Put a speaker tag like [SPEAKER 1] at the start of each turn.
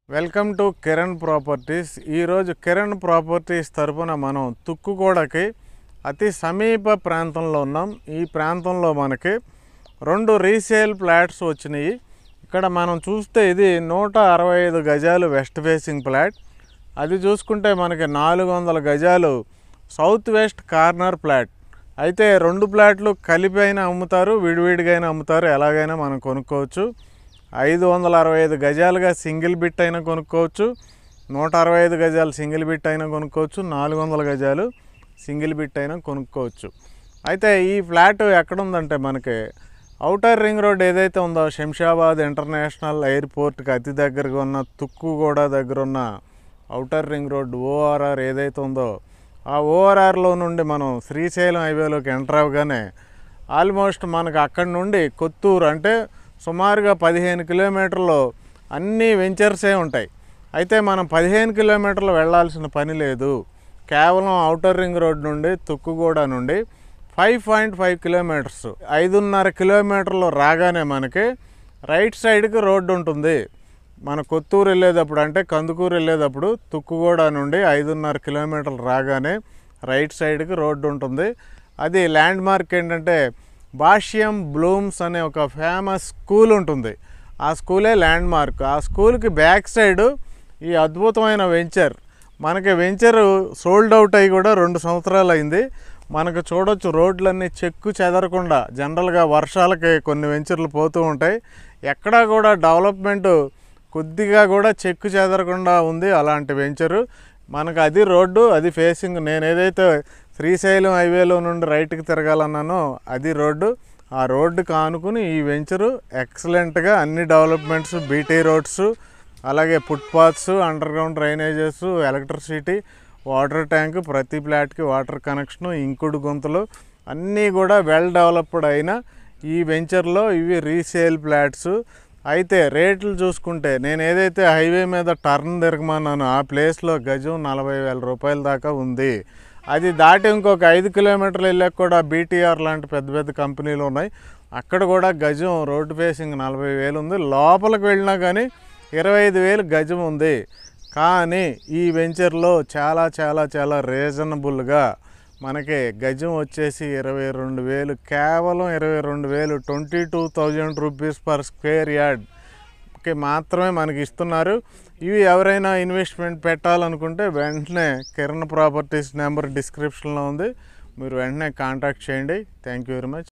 [SPEAKER 1] welcome to Kiran properties ఈరోజు Kiran properties తరపున మనం తుక్కుగూడకి అతి సమీప ప్రాంతంలో ఉన్నాం ఈ ప్రాంతంలో మనకి రెండు రీసేల్ ఫ్లాట్స్ వచ్చినాయి ఇక్కడ మనం చూస్తే ఇది నూట అరవై ఐదు గజాలు వెస్ట్ ఫేసింగ్ ఫ్లాట్ అది చూసుకుంటే మనకి నాలుగు వందల గజాలు సౌత్ వెస్ట్ కార్నర్ ఫ్లాట్ అయితే రెండు ఫ్లాట్లు కలిపి అయినా అమ్ముతారు విడివిడిగా అయినా అమ్ముతారు ఎలాగైనా మనం కొనుక్కోవచ్చు ఐదు వందల అరవై ఐదు గజాలుగా సింగిల్ బిట్ అయినా కొనుక్కోవచ్చు నూట అరవై ఐదు గజాలు సింగిల్ బిట్ అయినా కొనుక్కోవచ్చు నాలుగు వందల గజాలు సింగిల్ బిట్ అయినా కొనుక్కోవచ్చు అయితే ఈ ఫ్లాట్ ఎక్కడుందంటే మనకి ఔటర్ రింగ్ రోడ్ ఏదైతే ఉందో శంషాబాద్ ఇంటర్నేషనల్ ఎయిర్పోర్ట్కి అతి దగ్గరగా ఉన్న తుక్కుగూడ దగ్గర ఉన్న ఔటర్ రింగ్ రోడ్ ఓఆర్ఆర్ ఏదైతే ఉందో ఆ ఓఆర్ఆర్లో నుండి మనం శ్రీశైలం హైవేలోకి ఎంటర్ అవ్వగానే ఆల్మోస్ట్ మనకు అక్కడి నుండి కొత్తూరు అంటే సుమారుగా పదిహేను కిలోమీటర్లు అన్ని వెంచర్సే ఉంటాయి అయితే మనం పదిహేను కిలోమీటర్లు వెళ్ళాల్సిన పని లేదు కేవలం ఔటర్ రింగ్ రోడ్ నుండి తుక్కుగూడ నుండి ఫైవ్ పాయింట్ ఫైవ్ కిలోమీటర్స్ ఐదున్నర కిలోమీటర్లు రాగానే మనకి రైట్ సైడ్కి రోడ్డు ఉంటుంది మన కొత్తూరు వెళ్ళేటప్పుడు అంటే కందుకూరు వెళ్ళేటప్పుడు తుక్కుగూడ నుండి ఐదున్నర కిలోమీటర్లు రాగానే రైట్ సైడ్కి రోడ్డు ఉంటుంది అది ల్యాండ్ మార్క్ ఏంటంటే భాష్యం బ్లూమ్స్ అనే ఒక ఫేమస్ స్కూల్ ఉంటుంది ఆ స్కూలే ల్యాండ్ మార్క్ ఆ స్కూల్కి బ్యాక్ సైడ్ ఈ అద్భుతమైన వెంచర్ మనకి వెంచర్ సోల్డ్ అవుట్ అయ్యి కూడా రెండు సంవత్సరాలు అయింది మనకు చూడొచ్చు రోడ్లన్నీ చెక్కు చెదరకుండా జనరల్గా వర్షాలకి కొన్ని వెంచర్లు పోతూ ఉంటాయి ఎక్కడా కూడా డెవలప్మెంట్ కొద్దిగా కూడా చెక్కు చెదరకుండా ఉంది అలాంటి వెంచరు మనకు అది రోడ్డు అది ఫేసింగ్ నేను ఏదైతే శ్రీశైలం హైవేలో నుండి రైట్కి తిరగాలన్నానో అది రోడ్డు ఆ రోడ్డుకి ఆనుకుని ఈ వెంచరు ఎక్సలెంట్గా అన్ని డెవలప్మెంట్స్ బీటీ రోడ్స్ అలాగే footpaths underground drainages electricity water tank ప్రతి ఫ్లాట్కి వాటర్ కనెక్షను ఇంకుడు గుంతలు అన్నీ కూడా వెల్ డెవలప్డ్ అయిన ఈ వెంచర్లో ఇవి రీసేల్ ఫ్లాట్స్ అయితే రేట్లు చూసుకుంటే నేను ఏదైతే హైవే మీద టర్న్ తిరగమన్నానో ఆ ప్లేస్లో గజం నలభై వేల రూపాయల దాకా ఉంది అది దాటి ఇంకొక ఐదు కిలోమీటర్లు వెళ్ళాక కూడా బీటీఆర్ లాంటి పెద్ద పెద్ద కంపెనీలు ఉన్నాయి అక్కడ కూడా గజం రోడ్డు ఫేసింగ్ నలభై వేలు ఉంది లోపలికి వెళ్ళినా కానీ ఇరవై ఐదు వేలు గజం ఉంది కానీ ఈ వెంచర్లో చాలా చాలా చాలా రీజనబుల్గా మనకి గజం వచ్చేసి ఇరవై రెండు వేలు కేవలం ఇరవై రెండు వేలు twenty two thousand rupees per square యార్డ్కి మాత్రమే మనకి ఇస్తున్నారు ఇవి ఎవరైనా ఇన్వెస్ట్మెంట్ పెట్టాలనుకుంటే వెంటనే కిరణ్ ప్రాపర్టీస్ నెంబర్ డిస్క్రిప్షన్లో ఉంది మీరు వెంటనే కాంటాక్ట్ చేయండి థ్యాంక్ యూ వెరీ మచ్